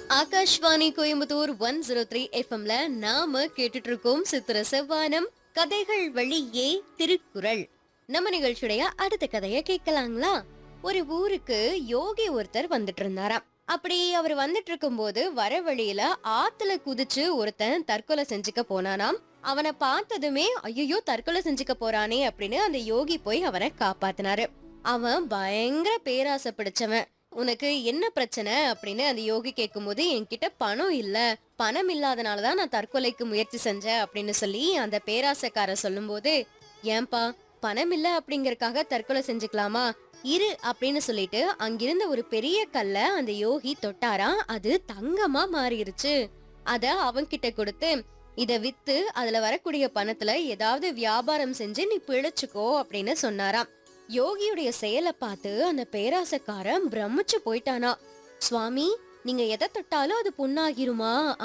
Akashvani Coimbatore one zero three எஃப்எம்ல நாம கேட்டுட்டு இருக்கோம் சித்திர செவ்வானம் கதைகள் வழியே திருக்குறள் நம்ம நிகழ்ச்சியுடைய அடுத்த கதைய கேட்கலாங்களா ஒரு ஊருக்கு யோகி ஒருத்தர் வந்துட்டு இருந்தாராம் அப்படி அவர் வந்துட்டு இருக்கும்போது வர வழியில ஆத்துல குதிச்சு ஒருத்தன் தற்கொலை செஞ்சுக்க போனானாம் அவனை பார்த்ததுமே ஐயோ தற்கொலை செஞ்சுக்க போறானே அப்படின்னு அந்த யோகி போய் அவனை காப்பாத்தினாரு அவன் பயங்கர பேராசை பிடிச்சவன் உனக்கு என்ன பிரச்சனை அப்படின்னு அந்த யோகி கேட்கும்போது என்கிட்ட பணம் இல்ல பணம் இல்லாதனாலதான் நான் தற்கொலைக்கு முயற்சி செஞ்சேன் அப்படின்னு சொல்லி அந்த பேராசைக்காரர் சொல்லும்போது ஏன்பா பணம் இல்ல அப்படிங்கறக்காக தற்கொலை செஞ்சுக்கலாமா இரு அப்படின்னு சொல்லிட்டு அங்கிருந்த ஒரு பெரிய கல்ல அந்த யோகி தொட்டாராம் அது தங்கமா மாறிடுச்சு அத அவன்கிட்ட கொடுத்து இத வித்து அதுல வரக்கூடிய பணத்துல ஏதாவது வியாபாரம் செஞ்சு நீ பிழைச்சுக்கோ அப்படின்னு சொன்னாராம் யோகியுடைய செயலை பார்த்து அந்த பேராசக்காரன் பிரமிச்சு போயிட்டானா சுவாமி நீங்க எதை தொட்டாலும் அது புண்ணாகிருமா